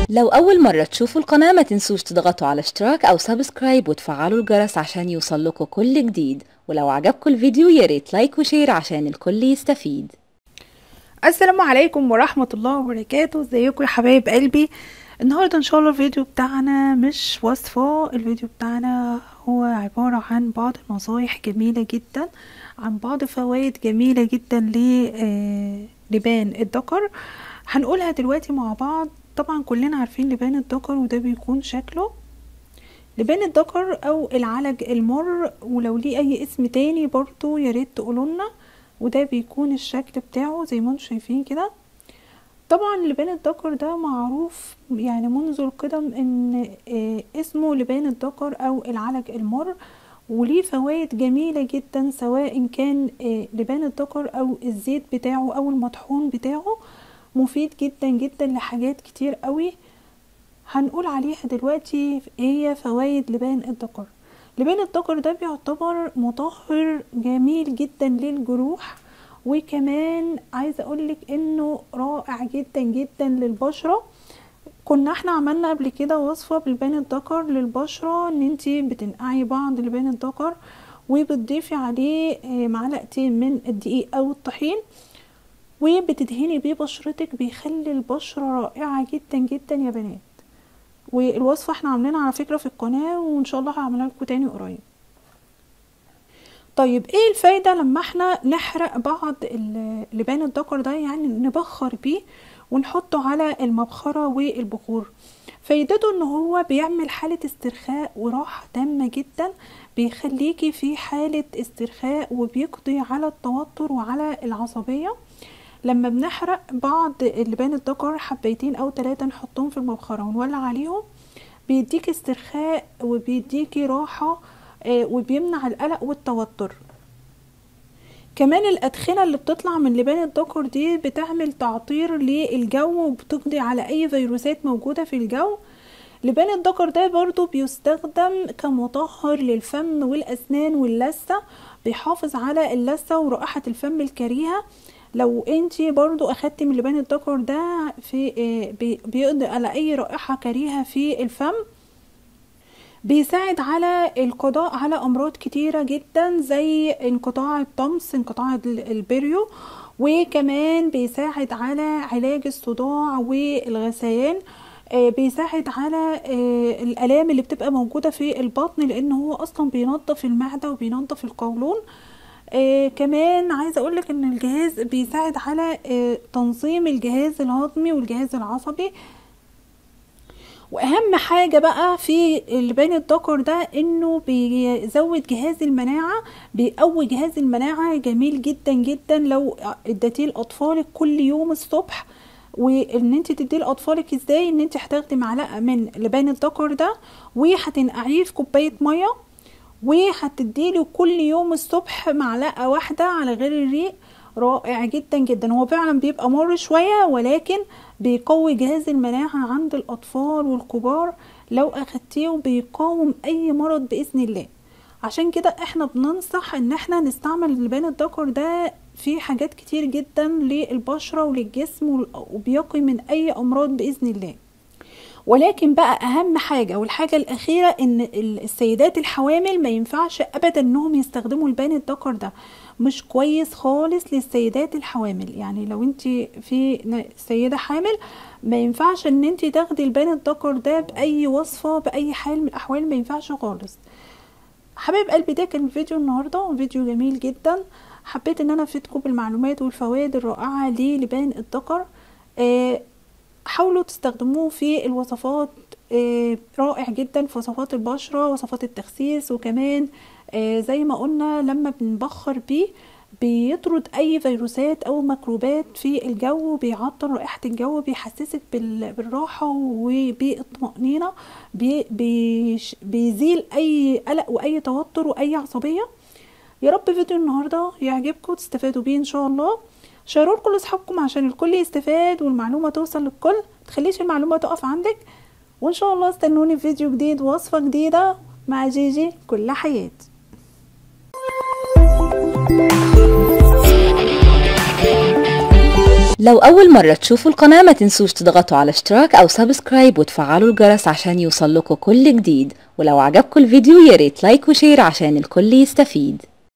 لو أول مرة تشوفوا القناة ما تنسوش تضغطوا على اشتراك أو سبسكرايب وتفعلوا الجرس عشان يوصلكوا كل جديد ولو عجبكم الفيديو ياريت لايك وشير عشان الكل يستفيد السلام عليكم ورحمة الله وبركاته ازيكم يا حبايب قلبي النهاردة ان شاء الله الفيديو بتاعنا مش وصفة الفيديو بتاعنا هو عبارة عن بعض النصايح جميلة جدا عن بعض فوائد جميلة جدا لبان الذكر هنقولها دلوقتي مع بعض طبعا كلنا عارفين لبان الذكر وده بيكون شكله لبان الذكر او العلج المر ولو ليه اي اسم تاني برضو ياريت تقولولنا وده بيكون الشكل بتاعه زي ما انتم شايفين كده طبعا لبان الذكر ده معروف يعني منذ القدم ان اسمه لبان الذكر او العلج المر وليه فوائد جميلة جدا سواء كان لبان الذكر او الزيت بتاعه او المطحون بتاعه مفيد جدا جدا لحاجات كتير قوي هنقول عليها دلوقتي هي فوائد لبان الذكر لبان الذكر ده بيعتبر مطهر جميل جدا للجروح وكمان عايزه اقولك انه رائع جدا جدا للبشره كنا احنا عملنا قبل كده وصفه بلبان الذكر للبشره ان انتي بتنقعي بعض لبان الذكر وبتضيفي عليه معلقتين من الدقيق او الطحين وبتدهني بيه بشرتك بيخلي البشره رائعه جدا جدا يا بنات والوصفه احنا عاملينها على فكره في القناه وان شاء الله هعملها لكم تاني قريب طيب ايه الفايدة لما احنا نحرق بعض لبان الذكر ده يعني نبخر بيه ونحطه على المبخرة والبخور فايدته ان هو بيعمل حالة استرخاء وراحة تامة جدا بيخليكي في حالة استرخاء وبيقضي على التوتر وعلى العصبية لما بنحرق بعض لبان الذكر حبيتين او ثلاثة نحطهم في المبخرة ونولع عليهم بيديك استرخاء وبيديكي راحة وبيمنع القلق والتوتر كمان الأدخنة اللي بتطلع من لبان الذكر دي بتعمل تعطير للجو وبتقضي على أي فيروسات موجودة في الجو لبان الذكر ده برضو بيستخدم كمطهر للفم والأسنان واللثة بيحافظ على اللثة ورائحة الفم الكريهة لو انتي برضو اخدتي من لبان الذكر ده في بيقضي على اي رائحة كريهة في الفم بيساعد على القضاء على امراض كتيرة جدا زي انقطاع الطمس انقطاع البريو وكمان بيساعد على علاج الصداع والغثيان بيساعد على الالام اللي بتبقى موجودة في البطن لان هو اصلا بينظف المعدة وبينظف القولون آه كمان عايزه اقولك ان الجهاز بيساعد على آه تنظيم الجهاز الهضمي والجهاز العصبي واهم حاجه بقى في لبان الذكر ده انه بيزود جهاز المناعه بيقوي جهاز المناعه جميل جدا جدا لو اديتيه لاطفالك كل يوم الصبح وان انت تديه لاطفالك ازاي ان انت هتاخدي معلقه من لبان الذكر ده وهتنقعيه في كوبايه ميه وهتديله كل يوم الصبح معلقة واحدة على غير الريق رائع جدا جدا هو فعلا بيبقى مر شوية ولكن بيقوي جهاز المناعة عند الأطفال والكبار لو أخدتيه بيقاوم أي مرض بإذن الله عشان كده احنا بننصح ان احنا نستعمل لبان الذكر ده في حاجات كتير جدا للبشرة وللجسم وبيقي من أي أمراض بإذن الله ولكن بقى اهم حاجه والحاجه الاخيره ان السيدات الحوامل ما ينفعش ابدا انهم يستخدموا لبان الذكر ده مش كويس خالص للسيدات الحوامل يعني لو انت في سيده حامل ما ينفعش ان انت تاخدي لبان الذكر ده باي وصفه باي حال من الاحوال ما ينفعش خالص حبايب قلبي ده كان الفيديو النهارده فيديو جميل جدا حبيت ان انا افيدكم بالمعلومات والفوائد الرائعه للبان الذكر آه حاولوا تستخدموه في الوصفات آه رائع جدا في وصفات البشرة وصفات التخسيس وكمان آه زي ما قلنا لما بنبخر بيه بيطرد اي فيروسات او ميكروبات في الجو بيعطر رائحة الجو بيحسسك بالراحة وبالطمأنينة بي بيزيل اي قلق واي توتر واي عصبية يا رب فيديو النهاردة يعجبكم تستفادوا بيه ان شاء الله شيروه لكل اصحابكم عشان الكل يستفاد والمعلومه توصل للكل متخليش المعلومه تقف عندك وان شاء الله استنوني في فيديو جديد وصفه جديده مع جيجي كل حياه لو أول مرة تشوفوا القناة ما تنسوش تضغطوا على اشتراك أو سبسكرايب وتفعلوا الجرس عشان يوصلكوا كل جديد ولو عجبكم الفيديو ياريت لايك وشير عشان الكل يستفيد